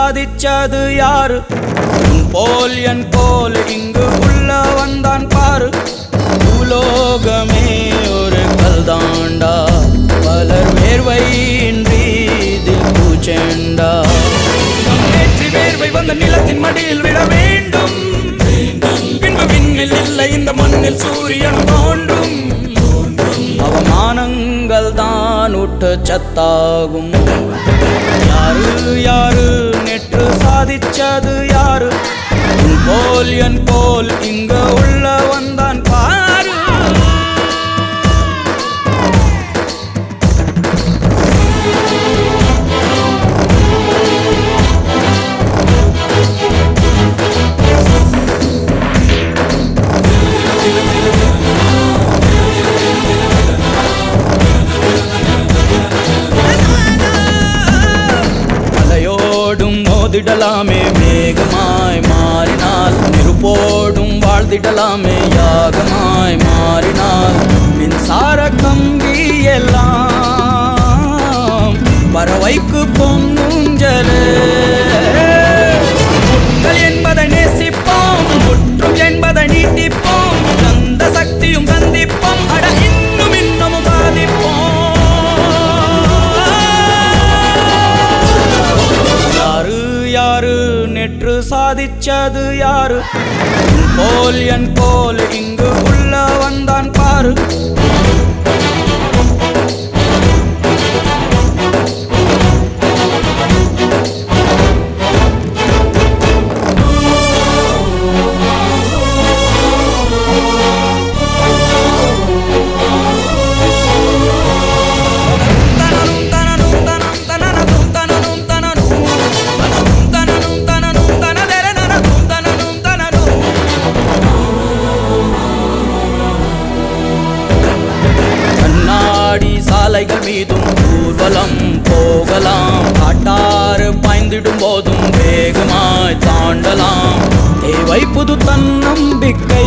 சாதிச்சது யாரு உன் போல் என் போல் இங்கு உள்ள வந்தான் பாரு பூலோகமே ஒரு கல்தாண்டா பலர் வேர்வையின்றி இதில் பூச்செண்டா நேற்று வேர்வை வந்த நிலத்தின் மடியில் விட வேண்டும் பின்பு விண்ணில் இல்லை இந்த மண்ணில் சூரியன் தோன்றும் அவமானங்கள் தான் உட்டு சத்தாகும் யாரு யாரு நேற்று சாதிச்சது யாரு உன் போல் என் போல் இங்க உள்ள வந்தான் பாரு அலையோடும் மோதிடலாமே மேகமாய் மாறினால் நெருப்போடும் வாழ்ந்திடலாமே யாகமாய் மாறினால் மின்சார கம்பி எல்லாம் பறவைக்கு பொன்னுஞ்சலே முட்கள் என்பதை நேசிப்போம் முற்றும் என்பதை நீட்டிப்போம் அந்த சக்தியும் சந்திப்போம் அட இன்னும் இன்னமும் சாதிப்போம் யாரு யாரு நேற்று சாதிச்சது யாரு உன் போல் என் போல் இங்கு உள்ள வந்தான் பாரு தனனும் தனனும் தனம் தனனதும் தனனும் தனனும் தனனும் தனனும் தனனும் தனதெரனனதும் தனனும் தனனும் கண்ணாடி சாலைகள் மீதும் ஊர்வலம் போகலாம் காட்டாறு பாய்ந்திடும் போதும் வேகமாய் தாண்டலாம் தேவை புது தன்னம்பிக்கை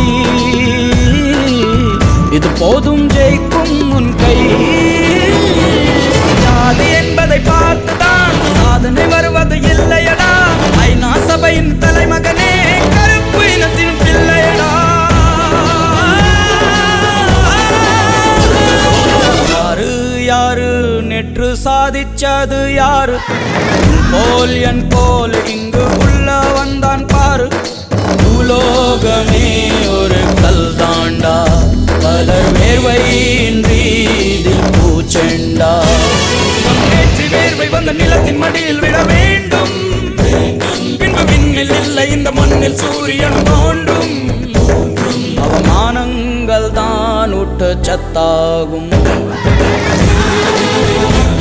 இது போதும் ஜெயிக்கும் உன் கை ஜாதி என்பதை பார்த்துதான் சாதனை வருவது இல்லையடா ஐநா சபையின் தலைமகனே கருப்பு இனத்தின் பிள்ளையடா யாரு யாரு நேற்று சாதிச்சது யாரு உன் போல் என் போல் இங்கு உள்ள வந்தான் பாரு பூலோகமே ஒரு கல்தாண்டா பலர் வேர்வையின்றி இதில் பூச்செண்டா நேற்று வேர்வை வந்த நிலத்தின் மடியில் விட வேண்டும் பின்பு விண்ணில் இல்லை இந்த மண்ணில் சூரியன் தோன்றும் அவமானங்கள் தான் உட்டு சத்தாகும்